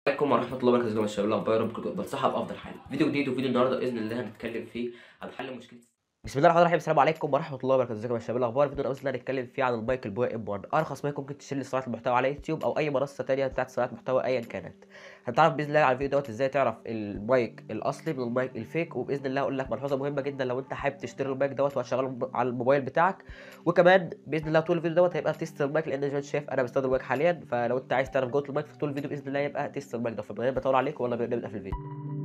عليكم ورحمة الله وبركاته يا شباب الأخبار ربكم بنصحها بأفضل حال فيديو جديد وفيديو النهاردة بإذن الله هنتكلم فيه عن حل مشكلة بسم الله الرحمن الرحيم السلام عليكم ورحمة الله وبركاته ازيكم يا شباب الأخبار فيديو بإذن الله هنتكلم فيه عن المايك البوي ام 1 أرخص مايك ممكن تشتري لصناعة المحتوى على يوتيوب أو أي منصة تانية بتاعت صناعة محتوى أيا كانت هنتعرف بإذن الله على الفيديو دوت ازاي تعرف المايك الأصلي من المايك الفيك وبإذن الله أقول لك ملحوظة مهمة جدا لو أنت حابب تشتري المايك دوت وهتشغله على الموبايل بتاعك وكمان بإذن الله طول الفيديو دوت هيبقى تيست المايك لأن زي ما انت شايف أنا بستخدم المايك حاليا فلو أنت عايز تعرف جودة المايك في طول الفيديو بإذن الله يبقى تيست المايك ده فمن غير ما أطول عليك ولا نبدأ في الفيديو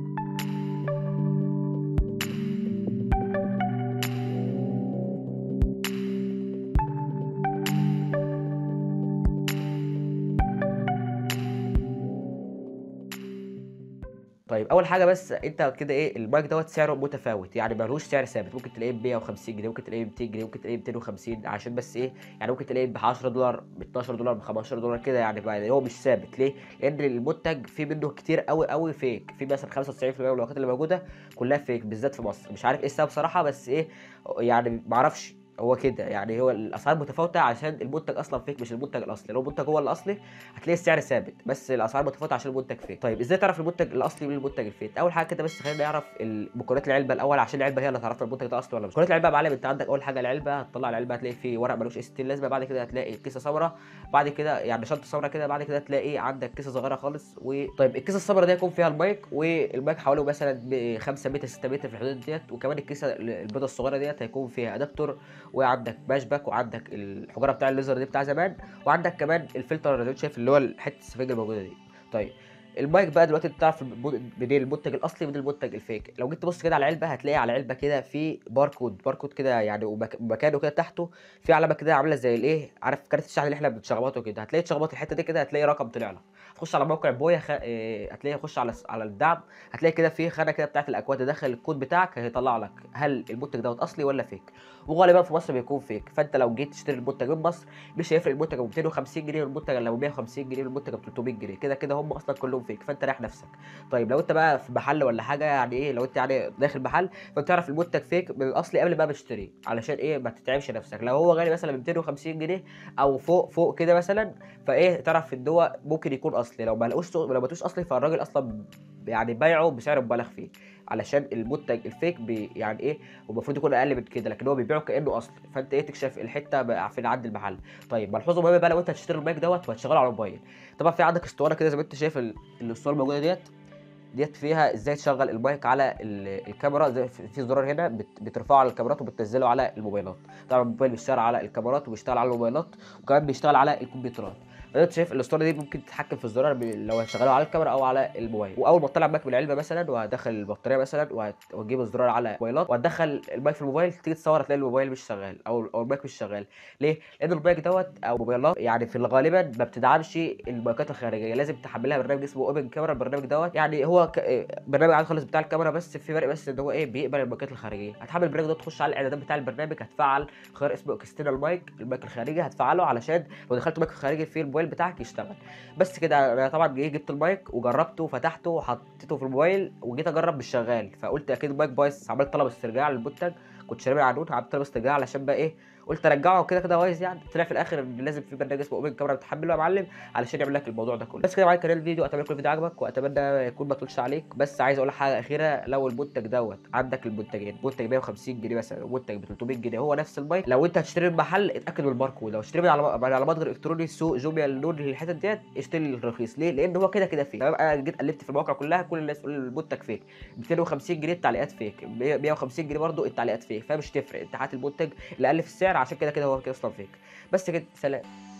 طيب اول حاجه بس انت كده ايه المايك دوت سعره متفاوت يعني ملوش سعر ثابت ممكن تلاقيه ب 150 جنيه ممكن تلاقيه ب 200 جنيه ممكن تلاقيه ب 250 عشان بس ايه يعني ممكن تلاقيه ب 10 دولار ب 12 دولار ب 15 دولار كده يعني بقى هو مش ثابت ليه لان المنتج فيه منه كتير قوي قوي فيك في مثلا 95% من الوقت اللي موجوده كلها فيك بالذات في مصر مش عارف ايه السبب بصراحه بس ايه يعني معرفش هو كده يعني هو الاسعار متفاوته عشان المنتج اصلا فيك مش المنتج الاصلي لو المنتج هو الاصلي هتلاقي السعر ثابت بس الاسعار متفاوته عشان المنتج فيك طيب ازاي تعرف المنتج الاصلي من المنتج الفيك اول حاجه كده بس خلينا نعرف مكونات العلبه الاول عشان العلبه هي اللي هتعرف المنتج ده اصلي ولا مش مكونات العلبه يا معلم انت عندك اول حاجه العلبه هتطلع العلبه هتلاقي فيه ورق ملوش ستين لازمه بعد كده هتلاقي كيسه سمراء بعد كده يعني شنطه سمراء كده بعد كده تلاقي عندك كيسه صغيره خالص وطيب الكيسه السمراء دي هيكون فيها المايك والمايك حوالي مثلا 5 متر 6 متر في الحدود ديت وكمان الكيسه البيضه الصغيره ديت هيكون فيها ادابتور وعندك باش باك وعندك الحجره بتاع الليزر دي بتاع زمان وعندك كمان الفلتر اللي انت شايف اللي هو حته السفنجه الموجوده دي طيب المايك بقى دلوقتي انت تعرف منين المنتج الاصلي من المنتج الفيك لو جيت تبص كده على العلبه هتلاقي على العلبه كده في باركود باركود كده يعني ومكانه كده تحته في علامه كده عامله زي الايه عارف كارت الشحن اللي احنا بنشخبطه كده هتلاقي تشخبط الحته دي كده هتلاقي رقم طلع لك تخش على موقع بويا خ... اه... هتلاقي خش على على الدعم هتلاقي كده في خانه كده بتاعت الاكواد تدخل الكود بتاعك هيطلع لك هل المنتج دوت اصلي ولا فيك وغالبا في مصر بيكون فيك فانت لو جيت تشتري المنتج من مصر مش هيفرق المنتج ب 250 جنيه والمنتج لو 150 جنيه والمنتج ب 300 جنيه كده كده هم اصلا كلهم فيك فانت رايح نفسك طيب لو انت بقى في محل ولا حاجه يعني ايه لو انت يعني داخل محل فانت تعرف المنتج فيك من الاصلي قبل ما تشتريه علشان ايه ما تتعبش نفسك لو هو غالي مثلا ب 250 جنيه او فوق فوق كده مثلا فايه تعرف ان هو ممكن يكون اصلي لو ما لقوش لو ما لقوش اصلي فالراجل اصلا يعني بايعه بسعر مبالغ فيه علشان المنتج الفيك بي يعني ايه المفروض يكون اقل من كده لكن هو بيبيعه كانه اصلي فانت ايه تكشف الحته فين عند المحل طيب ملحوظه مهمه بقى لو انت هتشتري المايك دوت وهتشغله على الموبايل طبعا في عندك اسطوانه كده زي ما انت شايف الاسطوانه الموجوده ديت ديت فيها ازاي تشغل المايك على الكاميرا زي في زرار هنا بترفعه على الكاميرات وبتنزله على الموبايلات طبعا الموبايل بيشتغل على الكاميرات وبيشتغل على الموبايلات وكمان بيشتغل على الكمبيوترات انت شايف الاسطوانه دي ممكن تتحكم في الزرار لو هتشغله على الكاميرا او على الموبايل واول ما تطلع المايك من العلبه مثلا وهتدخل البطاريه مثلا وهتجيب الزرار على الموبايلات وهتدخل المايك في الموبايل تيجي تصور هتلاقي الموبايل مش شغال او او المايك مش شغال ليه لان المايك دوت او موبايلات يعني في الغالبا ما بتدعمش المايكات الخارجيه لازم تحملها برنامج اسمه اوبن كاميرا البرنامج دوت يعني هو ك... برنامج عادي خالص بتاع الكاميرا بس في فرق بس ان هو ايه بيقبل المايكات الخارجيه هتحمل البرنامج ده تخش على الاعدادات بتاع البرنامج هتفعل خيار اسمه اكسترنال مايك المايك الخارجي هتفعله علشان لو دخلت مايك خارجي في الموبايل بتاعك يشتغل بس كده انا طبعا جه جبت المايك وجربته وفتحته وحطيته في الموبايل وجيت اجرب مش شغال فقلت اكيد المايك بايظ عملت طلب استرجاع للمنتج كنت شاري عنود عملت طلب استرجاع علشان بقى ايه قلت ارجعه كده كده بايظ يعني طلع في الاخر ان لازم في برنامج اسمه اوبن كاميرا بتحمله يا معلم علشان يعمل لك الموضوع ده كله بس كده معايا كان الفيديو اتمنى يكون الفيديو عجبك واتمنى يكون ما طولش عليك بس عايز اقول لك حاجه اخيره لو المنتج دوت عندك المنتجين منتج 150 جنيه مثلا ومنتج ب 300 جنيه هو نفس المايك لو انت هتشتري من محل اتاكد من الباركود لو هتشتري من على من على متجر الكتروني سوق جوميا النون الحتت ديت اشتري الرخيص ليه لان هو كده كده فيك تمام انا جيت قلبت في المواقع كلها كل الناس تقول المنتج فيك 250 جنيه التعليقات فيك 150 جنيه برده التعليقات فيك فمش تفرق انت هات المنتج اللي اقل في السعر عشان كده كده هو كده اصلا فيك بس كده سلام